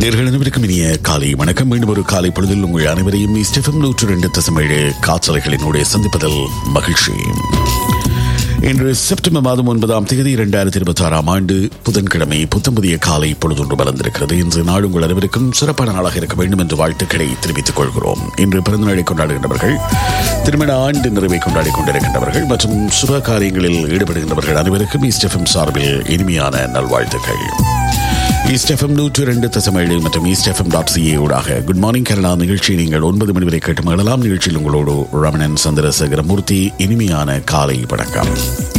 நேர்கள் அனைவருக்கும் இனிய காலை வணக்கம் மீண்டும் ஒரு காலை பொழுதில் உங்கள் அனைவரையும் ஸ்டெஃபம் நூற்று ரெண்டு தசமேழு காற்றலைகளினுடைய சந்திப்பதில் மகிழ்ச்சி இன்று செப்டம்பர் மாதம் ஒன்பதாம் தேதி இரண்டாயிரத்தி இருபத்தி ஆறாம் ஆண்டு புதன்கிழமை புத்தம் புதிய காலை பொழுதொன்று வளர்ந்திருக்கிறது இன்று நாள் உங்கள் அனைவருக்கும் சிறப்பான நாளாக இருக்க வேண்டும் என்று வாழ்த்துக்களை தெரிவித்துக் கொள்கிறோம் இன்று பிறந்த நாளை கொண்டாடுகின்றவர்கள் திருமண ஆண்டு நிறைவை கொண்டாடி கொண்டிருக்கின்றவர்கள் மற்றும் சுப காரியங்களில் ஈடுபடுகின்றவர்கள் அனைவருக்கும் ஈஸ்டெஃபம் சார்பில் இனிமையான நல்வாழ்த்துக்கள் ஈஸ்ட் எஃப்எம் நூற்று இரண்டு தசமேழு மற்றும் ஈஸ்ட் எஃப்எம் டாட் சிஏ ஊடாக குட் மார்னிங் கேரளா நிகழ்ச்சி நீங்கள் ஒன்பது மணி வரை கேட்டு மகிழலாம் நிகழ்ச்சியில் உங்களோடு ரமணன் சந்திரசேகரமூர்த்தி இனிமையான காலை வணக்கம்